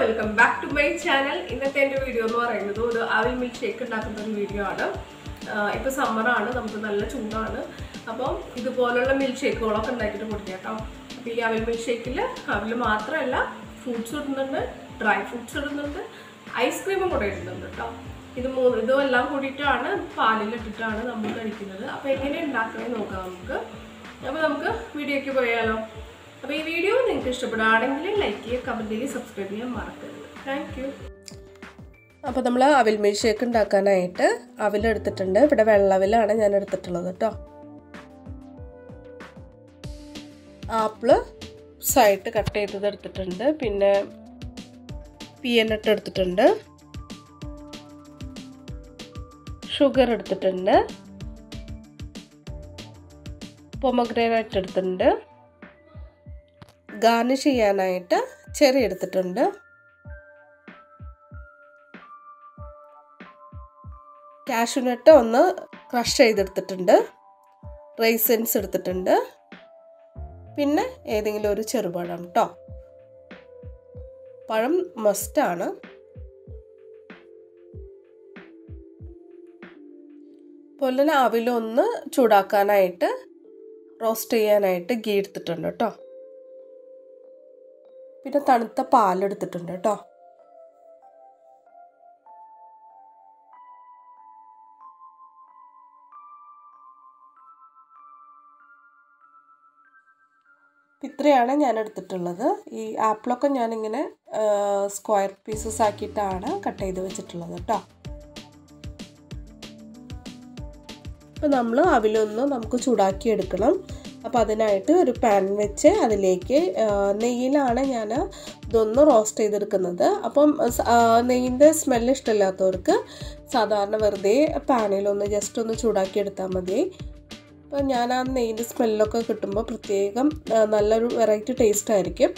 welcome back to my channel ഇന്നത്തെ എൻ്റെ video എന്ന് പറയുന്നത് ഒരു അവിൽ മിൽക്ക് ഷേക്ക് ഉണ്ടാക്കുന്ന ഒരു വീഡിയോ ആണ് ആഹ് ഇപ്പൊ സമ്മറാണ് നമുക്ക് നല്ല ചൂടാണ് അപ്പം ഇതുപോലുള്ള മിൽക്ക് ഷേക്കുകളൊക്കെ ഉണ്ടാക്കിയിട്ട് കുടിക്കാം കേട്ടോ അപ്പോൾ ഈ അവിൽ മിൽക്ക് ഷേക്കിൽ അവിൽ മാത്രമല്ല ഫ്രൂട്ട്സ് ഇടുന്നുണ്ട് ഡ്രൈ ഫ്രൂട്ട്സ് ഇടുന്നുണ്ട് ഐസ്ക്രീമും കൂടെ ഇടുന്നുണ്ട് കേട്ടോ ഇത് മൂന്ന് ഇതും എല്ലാം കൂടിയിട്ടാണ് പാലിലിട്ടിട്ടാണ് നമ്മൾ കഴിക്കുന്നത് അപ്പോൾ എങ്ങനെ ഉണ്ടാക്കണേ നോക്കാം നമുക്ക് അപ്പോൾ നമുക്ക് വീഡിയോയ്ക്ക് പോയാലോ അപ്പോൾ ഈ വീഡിയോ നിങ്ങൾക്ക് ഇഷ്ടപ്പെടുകയാണെങ്കിൽ ലൈക്ക് ചെയ്യുക കമൻറ്റ് ചെയ്യുക സബ്സ്ക്രൈബ് ചെയ്യാൻ മറക്കരുത് താങ്ക് യു അപ്പോൾ നമ്മൾ അവിൽ മിൽക്ക് ഷേക്ക് ഉണ്ടാക്കാനായിട്ട് അവിലെടുത്തിട്ടുണ്ട് ഇവിടെ വെള്ളവിലാണ് ഞാൻ എടുത്തിട്ടുള്ളത് കേട്ടോ ആപ്പിള് സൈഡ് കട്ട് ചെയ്തത് എടുത്തിട്ടുണ്ട് പിന്നെ പീനട്ട് എടുത്തിട്ടുണ്ട് ഷുഗർ എടുത്തിട്ടുണ്ട് പൊമഗ്രാനൈറ്റ് എടുത്തിട്ടുണ്ട് ഗാർണിഷ് ചെയ്യാനായിട്ട് ചെറി എടുത്തിട്ടുണ്ട് കാഷ്യൂനട്ട് ഒന്ന് ക്രഷ് ചെയ്തെടുത്തിട്ടുണ്ട് റൈസൻസ് എടുത്തിട്ടുണ്ട് പിന്നെ ഏതെങ്കിലും ഒരു ചെറുപഴം കേട്ടോ പഴം മസ്റ്റാണ് അതുപോലെ തന്നെ അവിലൊന്ന് ചൂടാക്കാനായിട്ട് റോസ്റ്റ് ചെയ്യാനായിട്ട് ഗീ എടുത്തിട്ടുണ്ട് കേട്ടോ പിന്നെ തണുത്ത പാലെടുത്തിട്ടുണ്ട് കേട്ടോ ഇത്രയാണ് ഞാൻ എടുത്തിട്ടുള്ളത് ഈ ആപ്പിളൊക്കെ ഞാനിങ്ങനെ സ്ക്വയർ പീസസ് ആക്കിയിട്ടാണ് കട്ട് ചെയ്ത് വെച്ചിട്ടുള്ളത് കേട്ടോ അപ്പോൾ നമ്മൾ അവിലൊന്ന് നമുക്ക് ചൂടാക്കി എടുക്കണം അപ്പോൾ അതിനായിട്ട് ഒരു പാൻ വെച്ച് അതിലേക്ക് നെയ്യിലാണ് ഞാൻ ഇതൊന്ന് റോസ്റ്റ് ചെയ്തെടുക്കുന്നത് അപ്പം നെയ്യിൻ്റെ സ്മെല്ല് ഇഷ്ടമില്ലാത്തവർക്ക് സാധാരണ വെറുതെ പാനിലൊന്ന് ജസ്റ്റ് ഒന്ന് ചൂടാക്കി എടുത്താൽ മതി അപ്പോൾ ഞാൻ ആ നെയ്യിൻ്റെ സ്മെല്ലൊക്കെ കിട്ടുമ്പോൾ പ്രത്യേകം നല്ലൊരു വെറൈറ്റി ടേസ്റ്റ് ആയിരിക്കും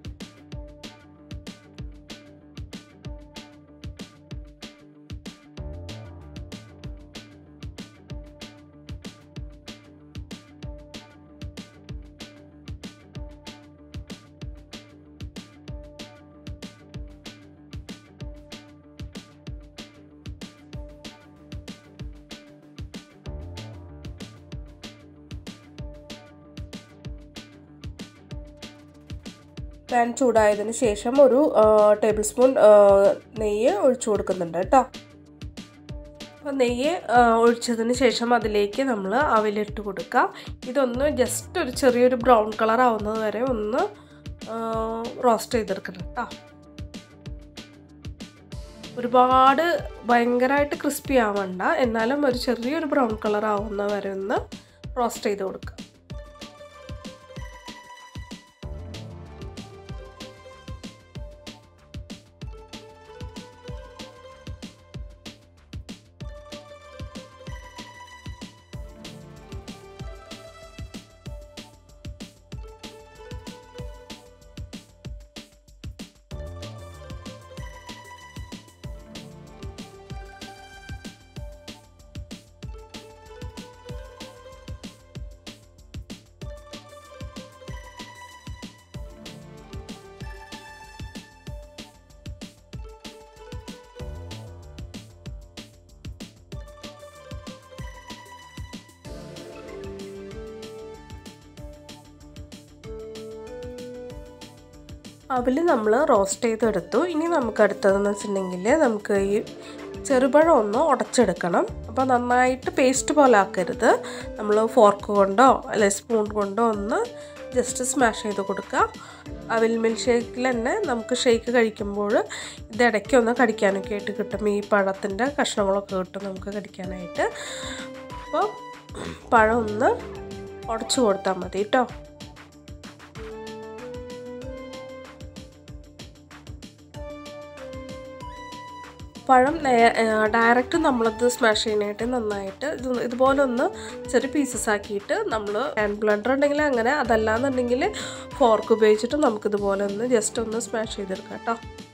പാൻ ചൂടായതിന് ശേഷം ഒരു ടേബിൾ സ്പൂൺ നെയ്യ് ഒഴിച്ചു കൊടുക്കുന്നുണ്ട് കേട്ടോ അപ്പോൾ നെയ്യ് ഒഴിച്ചതിന് ശേഷം അതിലേക്ക് നമ്മൾ അവിലിട്ട് കൊടുക്കുക ഇതൊന്ന് ജസ്റ്റ് ഒരു ചെറിയൊരു ബ്രൗൺ കളർ ആവുന്നത് വരെ ഒന്ന് റോസ്റ്റ് ചെയ്തെടുക്കണം കേട്ടോ ഒരുപാട് ഭയങ്കരമായിട്ട് ക്രിസ്പി ആവണ്ട എന്നാലും ഒരു ചെറിയൊരു ബ്രൗൺ കളർ ആവുന്ന വരെ ഒന്ന് റോസ്റ്റ് ചെയ്ത് കൊടുക്കുക അവൽ നമ്മൾ റോസ്റ്റ് ചെയ്തെടുത്തു ഇനി നമുക്ക് അടുത്തതെന്ന് വെച്ചിട്ടുണ്ടെങ്കിൽ നമുക്ക് ഈ ചെറുപഴം ഒന്ന് ഉടച്ചെടുക്കണം അപ്പോൾ നന്നായിട്ട് പേസ്റ്റ് പോലെ ആക്കരുത് നമ്മൾ ഫോർക്ക് കൊണ്ടോ അല്ലെങ്കിൽ സ്പൂൺ കൊണ്ടോ ഒന്ന് ജസ്റ്റ് സ്മാഷ് ചെയ്ത് കൊടുക്കുക അവിൽ മിൽക്ക് ഷേക്കിൽ തന്നെ നമുക്ക് ഷേക്ക് കഴിക്കുമ്പോൾ ഇത് ഇടയ്ക്ക് ഒന്ന് കടിക്കാനൊക്കെ ആയിട്ട് കിട്ടും ഈ പഴത്തിൻ്റെ കഷ്ണങ്ങളൊക്കെ കിട്ടും നമുക്ക് കടിക്കാനായിട്ട് അപ്പോൾ പഴം ഒന്ന് ഉടച്ചു കൊടുത്താൽ മതി കേട്ടോ പഴം ഡയറക്റ്റ് നമ്മളത് സ്മാഷ് ചെയ്യാനായിട്ട് നന്നായിട്ട് ഇത് ഇതുപോലെ ഒന്ന് ചെറിയ പീസസ് ആക്കിയിട്ട് നമ്മൾ ഹാൻഡ് ബ്ലണ്ടർ ഉണ്ടെങ്കിൽ അങ്ങനെ അതല്ലാന്നുണ്ടെങ്കിൽ ഫോർക്ക് ഉപയോഗിച്ചിട്ട് നമുക്കിതുപോലെ ഒന്ന് ജസ്റ്റ് ഒന്ന് സ്മാഷ് ചെയ്തെടുക്കാം കേട്ടോ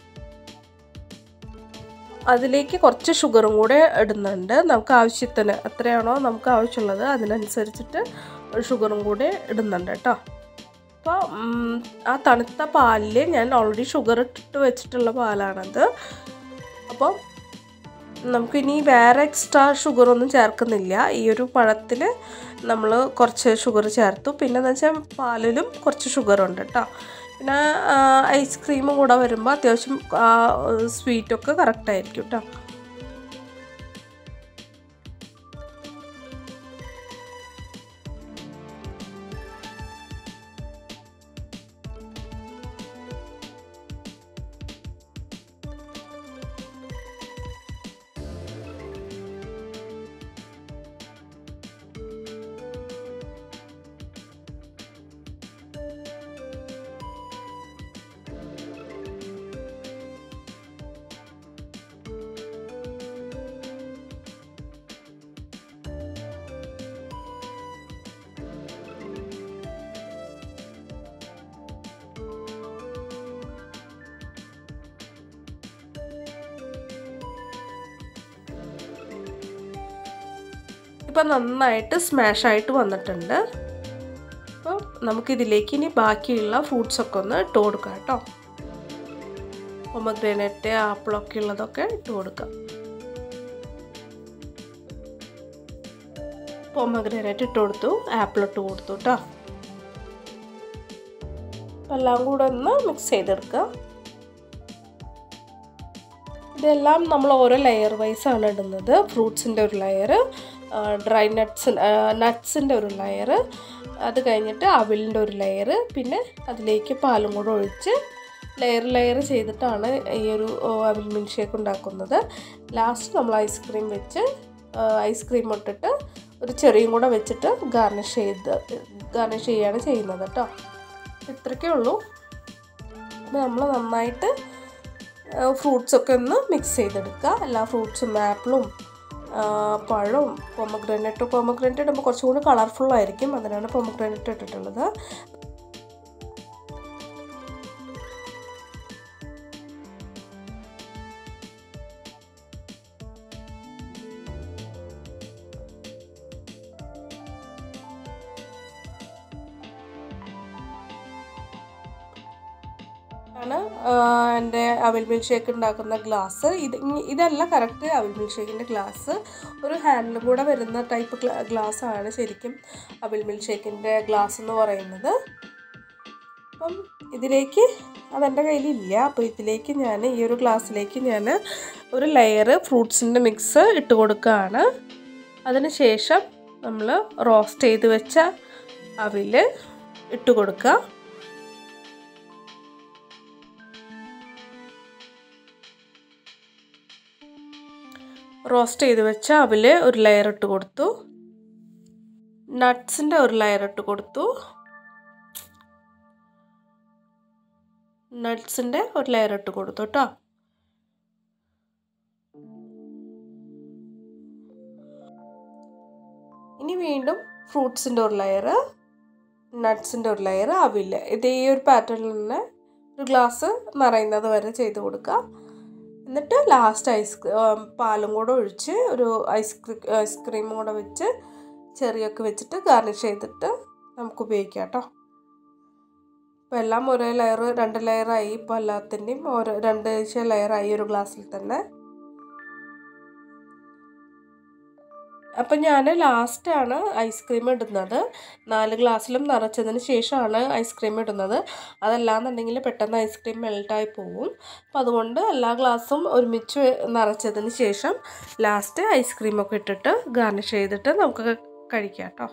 അതിലേക്ക് കുറച്ച് ഷുഗറും കൂടെ ഇടുന്നുണ്ട് നമുക്ക് ആവശ്യത്തിന് എത്രയാണോ നമുക്ക് ആവശ്യമുള്ളത് അതിനനുസരിച്ചിട്ട് ഷുഗറും കൂടെ ഇടുന്നുണ്ട് കേട്ടോ അപ്പോൾ ആ തണുത്ത പാലിൽ ഞാൻ ഓൾറെഡി ഷുഗർ ഇട്ടിട്ട് വെച്ചിട്ടുള്ള പാലാണത് അപ്പോൾ നമുക്കിനി വേറെ എക്സ്ട്രാ ഷുഗർ ഒന്നും ചേർക്കുന്നില്ല ഈ ഒരു പഴത്തിൽ നമ്മൾ കുറച്ച് ഷുഗർ ചേർത്തു പിന്നെ എന്ന് വെച്ചാൽ പാലിലും കുറച്ച് ഷുഗർ ഉണ്ട് കേട്ടോ പിന്നെ ഐസ്ക്രീമും കൂടെ വരുമ്പോൾ അത്യാവശ്യം സ്വീറ്റൊക്കെ കറക്റ്റായിരിക്കും കേട്ടോ ഇപ്പം നന്നായിട്ട് സ്മാഷായിട്ട് വന്നിട്ടുണ്ട് അപ്പോൾ നമുക്കിതിലേക്ക് ഇനി ബാക്കിയുള്ള ഫ്രൂട്ട്സൊക്കെ ഒന്ന് ഇട്ട് കൊടുക്കാം കേട്ടോ പൊമഗ്രാനറ്റ് ആപ്പിളൊക്കെ ഉള്ളതൊക്കെ ഇട്ട് കൊടുക്കാം പൊമഗ്രാനറ്റ് ഇട്ട് കൊടുത്തു ആപ്പിൾ ഇട്ട് കൊടുത്തു കേട്ടോ എല്ലാം കൂടെ ഒന്ന് മിക്സ് ചെയ്തെടുക്കുക ഇതെല്ലാം നമ്മൾ ഓരോ ലെയർ വൈസ് ആണ് ഇടുന്നത് ഫ്രൂട്ട്സിൻ്റെ ഒരു ലെയർ ഡ്രൈ നട്ട്സ് നട്ട്സിൻ്റെ ഒരു ലെയർ അത് കഴിഞ്ഞിട്ട് അവിലിൻ്റെ ഒരു ലെയർ പിന്നെ അതിലേക്ക് പാലും കൂടെ ഒഴിച്ച് ലെയർ ലെയർ ചെയ്തിട്ടാണ് ഈ ഒരു അവിൽ മിൽക്ക് ഷേക്ക് ഉണ്ടാക്കുന്നത് ലാസ്റ്റ് നമ്മൾ ഐസ്ക്രീം വെച്ച് ഐസ്ക്രീം ഇട്ടിട്ട് ഒരു ചെറിയും കൂടെ വെച്ചിട്ട് ഗാർണിഷ് ചെയ്ത് ഗാർണിഷ് ചെയ്യുകയാണ് ചെയ്യുന്നത് കേട്ടോ ഇത്രയ്ക്കേ ഉള്ളൂ അപ്പോൾ നമ്മൾ നന്നായിട്ട് ഫ്രൂട്ട്സൊക്കെ ഒന്ന് മിക്സ് ചെയ്തെടുക്കുക എല്ലാ ഫ്രൂട്ട്സും ആപ്പിളും പഴവും പൊമഗ്രാനറ്റ് പൊമഗ്രാനറ്റ് ഇടുമ്പോൾ കുറച്ചും കൂടി കളർഫുൾ ആയിരിക്കും അതിനാണ് പൊമഗ്രാനറ്റ് ഇട്ടിട്ടുള്ളത് ആണ് എൻ്റെ അവിൽ മിൽക്ക് ഷേക്ക് ഉണ്ടാക്കുന്ന ഗ്ലാസ് ഇത് ഇതല്ല കറക്റ്റ് അവിൽ മിൽക്ക് ഷേക്കിൻ്റെ ഗ്ലാസ് ഒരു ഹാൻഡിലും കൂടെ വരുന്ന ടൈപ്പ് ഗ്ലാസ് ആണ് ശരിക്കും അവിൽ മിൽക്ക് ഷേക്കിൻ്റെ ഗ്ലാസ് എന്ന് പറയുന്നത് അപ്പം ഇതിലേക്ക് അതെൻ്റെ കയ്യിലില്ല അപ്പോൾ ഇതിലേക്ക് ഞാൻ ഈ ഒരു ഗ്ലാസ്സിലേക്ക് ഞാൻ ഒരു ലെയർ ഫ്രൂട്ട്സിൻ്റെ മിക്സ് ഇട്ട് കൊടുക്കുകയാണ് അതിന് ശേഷം നമ്മൾ റോസ്റ്റ് ചെയ്ത് വെച്ച അവിൽ ഇട്ട് കൊടുക്കുക റോസ്റ്റ് ചെയ്ത് വെച്ച അവിൽ ഒരു ലെയർ ഇട്ട് കൊടുത്തു നട്ട്സിൻ്റെ ഒരു ലെയർ ഇട്ട് കൊടുത്തു നട്ട്സിൻ്റെ ഒരു ലെയർ ഇട്ട് കൊടുത്തു കേട്ടോ ഇനി വീണ്ടും ഫ്രൂട്ട്സിൻ്റെ ഒരു ലെയർ നട്ട്സിൻ്റെ ഒരു ലെയർ അവില് ഇതേ ഒരു പാറ്റേണിൽ തന്നെ ഒരു ഗ്ലാസ് നിറയുന്നത് വരെ ചെയ്ത് കൊടുക്കുക എന്നിട്ട് ലാസ്റ്റ് ഐസ് പാലും കൂടെ ഒഴിച്ച് ഒരു ഐസ്ക്രീം ഐസ്ക്രീമും കൂടെ വെച്ച് ചെറിയൊക്കെ വെച്ചിട്ട് ഗാർണിഷ് ചെയ്തിട്ട് നമുക്ക് ഉപയോഗിക്കാം കേട്ടോ ഇപ്പോൾ എല്ലാം ഒരേ ലെയർ രണ്ട് ലെയറായി ഇപ്പോൾ എല്ലാത്തിൻ്റെയും ഓരോ രണ്ട് ലെയറായി ഒരു ഗ്ലാസ്സിൽ തന്നെ അപ്പം ഞാൻ ലാസ്റ്റാണ് ഐസ്ക്രീം ഇടുന്നത് നാല് ഗ്ലാസ്സിലും നിറച്ചതിന് ശേഷമാണ് ഐസ്ക്രീം ഇടുന്നത് അതല്ലാന്നുണ്ടെങ്കിൽ പെട്ടെന്ന് ഐസ്ക്രീം മെൽട്ടായി പോവും അപ്പോൾ അതുകൊണ്ട് എല്ലാ ഗ്ലാസ്സും ഒരുമിച്ച് നിറച്ചതിന് ശേഷം ലാസ്റ്റ് ഐസ്ക്രീമൊക്കെ ഇട്ടിട്ട് ഗാർണിഷ് ചെയ്തിട്ട് നമുക്ക് കഴിക്കാം കേട്ടോ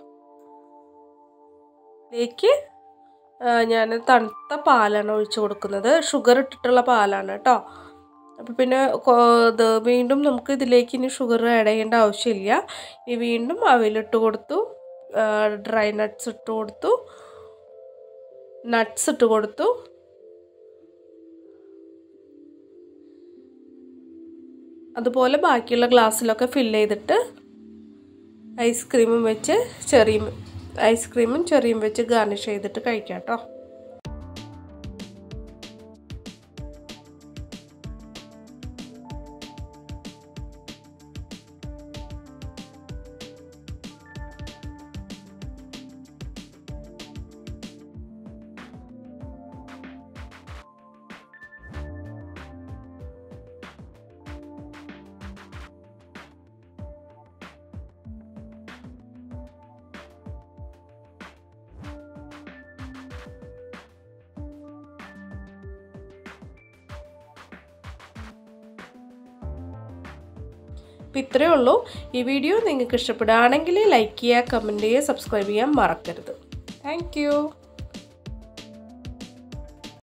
ഇതിലേക്ക് ഞാൻ തണുത്ത പാലാണ് ഒഴിച്ചു കൊടുക്കുന്നത് ഷുഗർ ഇട്ടിട്ടുള്ള പാലാണ് കേട്ടോ അപ്പോൾ പിന്നെ ഇത് വീണ്ടും നമുക്ക് ഇതിലേക്ക് ഇനി ഷുഗർ ആഡ് ചെയ്യേണ്ട ആവശ്യമില്ല ഇനി വീണ്ടും അവലിട്ട് കൊടുത്തു ഡ്രൈ നട്ട്സ് ഇട്ട് കൊടുത്തു നട്ട്സ് ഇട്ട് കൊടുത്തു അതുപോലെ ബാക്കിയുള്ള ഗ്ലാസ്സിലൊക്കെ ഫില്ല് ചെയ്തിട്ട് ഐസ്ക്രീമും വെച്ച് ചെറിയും ഐസ്ക്രീമും ചെറിയും വെച്ച് ഗാർണിഷ് ചെയ്തിട്ട് കഴിക്കാം കേട്ടോ അപ്പോൾ ഇത്രയേ ഉള്ളൂ ഈ വീഡിയോ നിങ്ങൾക്ക് ഇഷ്ടപ്പെടുകയാണെങ്കിൽ ലൈക്ക് ചെയ്യുക കമൻറ്റ് ചെയ്യുക സബ്സ്ക്രൈബ് ചെയ്യാൻ മറക്കരുത് താങ്ക്